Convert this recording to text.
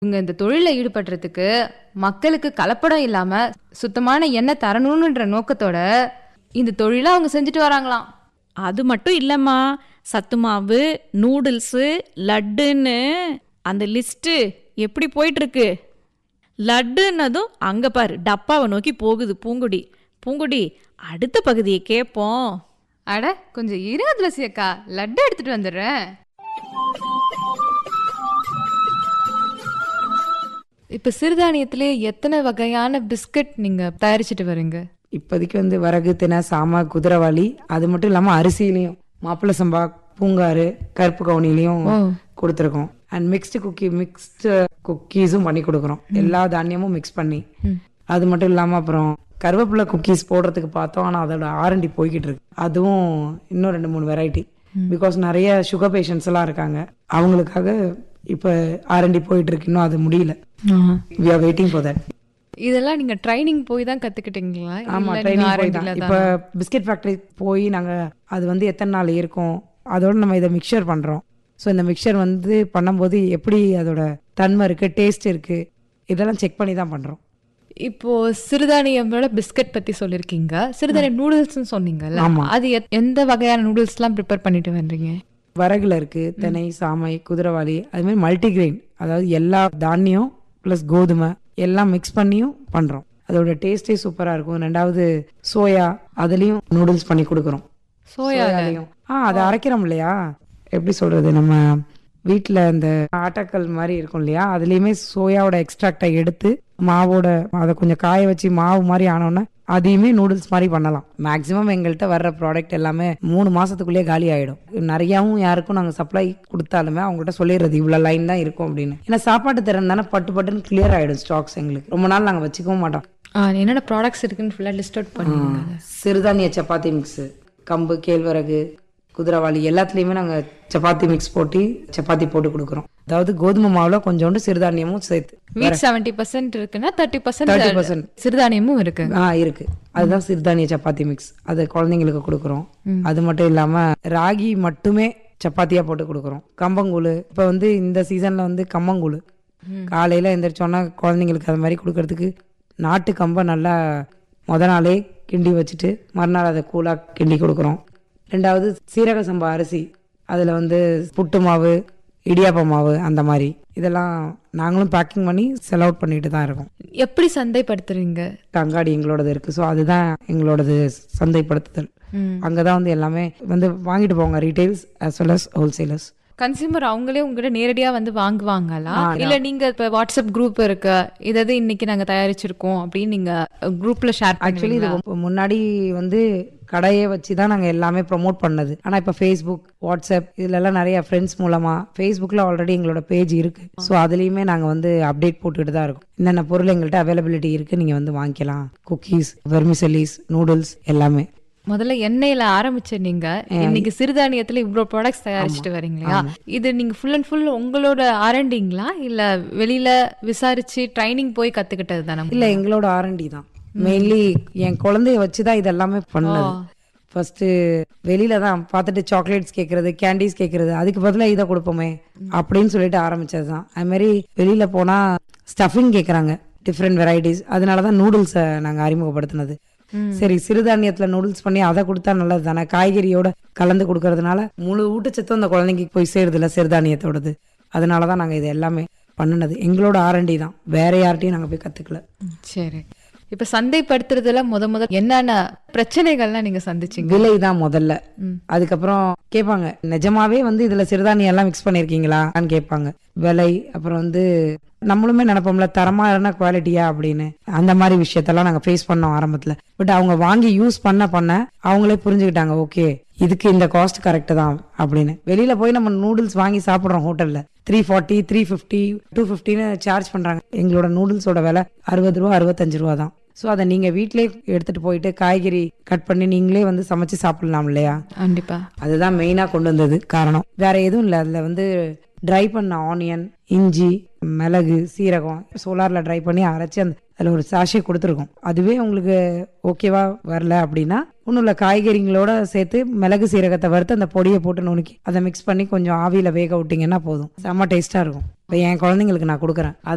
இவங்க இந்த தொழில ஈடுபடுறதுக்கு மக்களுக்கு கலப்படம் இல்லாம சுத்தமான எண்ணெய் தரணும்ன்ற நோக்கத்தோட இந்த தொழிலை அவங்க செஞ்சுட்டு வராங்களாம் அது மட்டும் இல்லைம்மா சத்து மாவு நூடுல்ஸு லட்டுன்னு அந்த லிஸ்ட்டு எப்படி போயிட்டுருக்கு லட்டுன்னதும் அங்கே பாரு டப்பாவை நோக்கி போகுது பூங்குடி பூங்குடி அடுத்த பகுதியை கேட்போம் அட கொஞ்சம் இருங்க துளசி அக்கா லட்டு எடுத்துட்டு வந்துடுறேன் இப்ப சிறுதானியத்திலே எத்தனை வகையான பிஸ்கட் நீங்க தயாரிச்சிட்டு வரீங்க இப்போதைக்கு வந்து வரகு தினை சாம குதிரைவாளி அது மட்டும் இல்லாமல் அரிசியிலையும் மாப்பிள்ளை சம்பா பூங்காறு கருப்பு கவுனிலையும் கொடுத்துருக்கோம் அண்ட் மிக்ஸ்டு குக்கி மிக்ஸ்டு குக்கீஸும் பண்ணி கொடுக்குறோம் எல்லா தானியமும் மிக்ஸ் பண்ணி அது மட்டும் இல்லாமல் அப்புறம் கருவேப்பிலை குக்கீஸ் போடுறதுக்கு பார்த்தோம் ஆனால் அதோட ஆரண்டி போய்கிட்டு இருக்கு அதுவும் இன்னும் ரெண்டு மூணு வெரைட்டி பிகாஸ் நிறைய சுகர் பேஷண்ட்ஸ் எல்லாம் இருக்காங்க அவங்களுக்காக இப்போ ஆரண்டி போயிட்டு இருக்கு இன்னும் அது முடியல we are waiting for that இதெல்லாம் நீங்க ட்ரைனிங் போய் தான் கத்துக்கிட்டீங்களா ஆமா இல்ல ட்ரைனிங் நீங்க போய் R&D தான் ல இப்போ பிஸ்கெட் ஃபேக்டரி போய் நாங்க அது வந்து எத்தனை நாள் இருக்கும் அதோட நம்ம இதை மிக்சர் பண்றோம் ஸோ இந்த மிக்சர் வந்து பண்ணும்போது எப்படி அதோட தன்மை இருக்கு டேஸ்ட் இருக்கு இதெல்லாம் செக் பண்ணி தான் பண்றோம் இப்போ சிறுதானியமோட பிஸ்கட் பத்தி சொல்லிருக்கீங்க சிறுதானியம் நூடுல்ஸ்னு சொன்னீங்கல்ல ஆமா. அது எத்- எந்த வகையான நூடுல்ஸ்லாம் ப்ரிப்பேர் பண்ணிட்டு வர்றீங்க வரகுல இருக்கு தினை சாமை குதிரைவாளி அது மாதிரி மல்டிகிரெயின் அதாவது எல்லா தானியம் ப்ளஸ் கோதுமை எல்லாம் மிக்ஸ் பண்ணியும் பண்றோம் அதோட டேஸ்டே சூப்பரா இருக்கும் ரெண்டாவது சோயா அதுலயும் நூடுல்ஸ் பண்ணி கொடுக்குறோம் சோயா சோயாலையும் ஆ அதை அரைக்கிறோம் இல்லையா எப்படி சொல்றது நம்ம வீட்டில் இந்த ஆட்டக்கல் மாதிரி இருக்கும் இல்லையா அதுலேயுமே சோயாவோட எக்ஸ்ட்ராக்டை எடுத்து மாவோட அதை கொஞ்சம் காய வச்சு மாவு மாதிரி ஆனோன்னே அதையுமே நூடுல்ஸ் மாதிரி பண்ணலாம் மேக்ஸிமம் எங்கள்கிட்ட வர்ற ப்ராடக்ட் எல்லாமே மூணு மாசத்துக்குள்ளேயே காலி ஆயிடும் நிறையாவும் யாருக்கும் நாங்கள் சப்ளை கொடுத்தாலுமே அவங்ககிட்ட சொல்லிடுறது இவ்வளோ லைன் தான் இருக்கும் அப்படின்னு ஏன்னா சாப்பாட்டு திறன் தானே பட்டு பட்டுன்னு கிளியர் ஆயிடும் ஸ்டாக்ஸ் எங்களுக்கு ரொம்ப நாள் நாங்கள் வச்சுக்கவும் மாட்டோம் ஆ, என்னென்ன ப்ராடக்ட்ஸ் இருக்குன்னு ஃபுல்லா லிஸ்ட் அவுட் பண்ணுங்க சிறுதானிய சப்பாத்தி மிக்ஸ் கம்பு கேழ்வரகு குதிரைவாளி எல்லாத்துலேயுமே நாங்கள் சப்பாத்தி மிக்ஸ் போட்டு சப்பாத்தி போட்டு கொடுக்குறோம் அதாவது கோதுமை மாவுல கொஞ்சோண்டு சிறுதானியமும் சேர்த்து வீக் செவன்டி பர்சன்ட் இருக்குன்னா தேர்ட்டி 30% பர்சன்ட் சிறுதானியமும் இருக்கு ஆ இருக்கு அதுதான் சிறுதானிய சப்பாத்தி மிக்ஸ் அது குழந்தைங்களுக்கு கொடுக்குறோம் அது மட்டும் இல்லாம ராகி மட்டுமே சப்பாத்தியா போட்டு கொடுக்குறோம் கம்பங்கூழ் இப்போ வந்து இந்த சீசன்ல வந்து கம்மங்கூழ் காலையில எந்திரிச்சோன்னா குழந்தைங்களுக்கு அது மாதிரி கொடுக்கறதுக்கு நாட்டு கம்பை நல்லா முத நாளே கிண்டி வச்சுட்டு மறுநாள் அதை கூலா கிண்டி கொடுக்குறோம் ரெண்டாவது சீரக சம்பா அரிசி அதில் வந்து புட்டு மாவு இடியாப்ப மாவு அந்த மாதிரி இதெல்லாம் நாங்களும் பேக்கிங் பண்ணி செல் அவுட் பண்ணிட்டு தான் இருக்கோம் எப்படி சந்தைப்படுத்துறீங்க அங்காடி எங்களோடது இருக்கு ஸோ அதுதான் எங்களோடது சந்தைப்படுத்துதல் அங்கதான் வந்து எல்லாமே வந்து வாங்கிட்டு போவாங்க retails as well as wholesalers consumer அவங்களே உங்ககிட்ட நேரடியா வந்து வாங்குவாங்களா ஆ, இல்ல நீங்க இப்ப வாட்ஸ்அப் குரூப் இருக்கு இதது இன்னைக்கு நாங்க தயாரிச்சிருக்கோம் அப்படின்னு நீங்க குரூப்ல ஷேர் ஆக்சுவலி இது ரொம்ப- முன்னாடி வந்து கடையை வச்சு தான் நாங்கள் எல்லாமே ப்ரோமோட் பண்ணது ஆனால் இப்போ ஃபேஸ்புக் வாட்ஸ்அப் இதுலலாம் நிறைய ஃப்ரெண்ட்ஸ் மூலமாக ஃபேஸ்புக்கில் ஆல்ரெடி எங்களோட பேஜ் இருக்கு ஸோ அதுலேயுமே நாங்கள் வந்து அப்டேட் போட்டுக்கிட்டு தான் இருக்கோம் என்னென்ன பொருள் எங்கள்கிட்ட அவைலபிலிட்டி இருக்கு நீங்கள் வந்து வாங்கிக்கலாம் குக்கீஸ் வெர்மிசெலிஸ் நூடுல்ஸ் எல்லாமே முதல்ல எண்ணெயில ஆரம்பிச்ச நீங்க இன்னைக்கு சிறுதானியத்துல இவ்ளோ ப்ராடக்ட்ஸ் தயாரிச்சுட்டு வரீங்களா இது நீங்க ஃபுல் அண்ட் ஃபுல் உங்களோட ஆரண்டிங்களா இல்ல வெளியில விசாரிச்சு ட்ரைனிங் போய் கத்துக்கிட்டது தானே இல்லை எங்களோட ஆர்என்டி தான் மெயின்லி என் குழந்தைய வச்சு தான் இதெல்லாமே பண்ணது ஃபர்ஸ்ட் வெளியில தான் பார்த்துட்டு சாக்லேட்ஸ் கேட்கறது கேண்டீஸ் கேட்கறது அதுக்கு பதிலாக இதை கொடுப்போமே அப்படின்னு சொல்லிட்டு ஆரம்பிச்சது தான் அது மாதிரி வெளியில போனா ஸ்டஃபிங் கேட்குறாங்க டிஃப்ரெண்ட் வெரைட்டிஸ் அதனால தான் நூடுல்ஸை நாங்கள் அறிமுகப்படுத்தினது சரி சிறுதானியத்துல நூடுல்ஸ் பண்ணி அதை கொடுத்தா நல்லது தானே காய்கறியோட கலந்து கொடுக்கறதுனால முழு ஊட்டச்சத்தும் அந்த குழந்தைக்கு போய் சேருது இல்ல சிறுதானியத்தோடது அதனால தான் நாங்கள் இது எல்லாமே பண்ணுனது எங்களோட ஆர்என்டி தான் வேற யார்ட்டையும் நாங்கள் போய் கத்துக்கல ம், சரி இப்ப சந்தைப்படுத்துறதுல முத முத என்னென்ன பிரச்சனைகள்லாம் நீங்க சந்திச்சீங்க விலை தான் முதல்ல அதுக்கப்புறம் கேட்பாங்க நிஜமாவே வந்து இதுல சிறுதானியம் எல்லாம் மிக்ஸ் பண்ணிருக்கீங்களான்னு கேட்பாங்க விலை அப்புறம் வந்து நம்மளுமே நினைப்போம்ல தரமான குவாலிட்டியா அப்படின்னு அந்த மாதிரி விஷயத்தெல்லாம் நாங்க ஃபேஸ் பண்ணோம் ஆரம்பத்துல பட் அவங்க வாங்கி யூஸ் பண்ண பண்ண அவங்களே புரிஞ்சுக்கிட்டாங்க ஓகே இதுக்கு இந்த காஸ்ட் கரெக்ட் தான் அப்படின்னு வெளியில போய் நம்ம நூடுல்ஸ் வாங்கி சாப்பிடுறோம் ஹோட்டல்ல three forty three fifty two ஃபிஃப்டின்னு சார்ஜ் பண்றாங்க எங்களோட நூடுல்ஸோட விலை அறுபது ரூபா அறுபத்தஞ்சு ரூபா தான் ஸோ அதை நீங்க வீட்டிலே எடுத்துட்டு போயிட்டு காய்கறி கட் பண்ணி நீங்களே வந்து சமைச்சு சாப்பிடலாம் இல்லையா கண்டிப்பா அதுதான் மெயினா கொண்டு வந்தது காரணம் வேற எதுவும் இல்லை அதுல வந்து ட்ரை பண்ண ஆனியன் இஞ்சி மிளகு சீரகம் சோலார்ல ட்ரை பண்ணி அரைச்சி அந்த அதில் ஒரு சாஷே கொடுத்துருக்கோம் அதுவே உங்களுக்கு ஓகேவா வரல அப்படின்னா ஒன்றும் இல்லை காய்கறிங்களோட சேர்த்து மிளகு சீரகத்தை வறுத்து அந்த பொடியை போட்டு நுணுக்கி அதை மிக்ஸ் பண்ணி கொஞ்சம் ஆவியில வேக விட்டீங்கன்னா போதும் செம்ம டேஸ்டா இருக்கும் இப்போ என் குழந்தைங்களுக்கு நான் கொடுக்குறேன் அது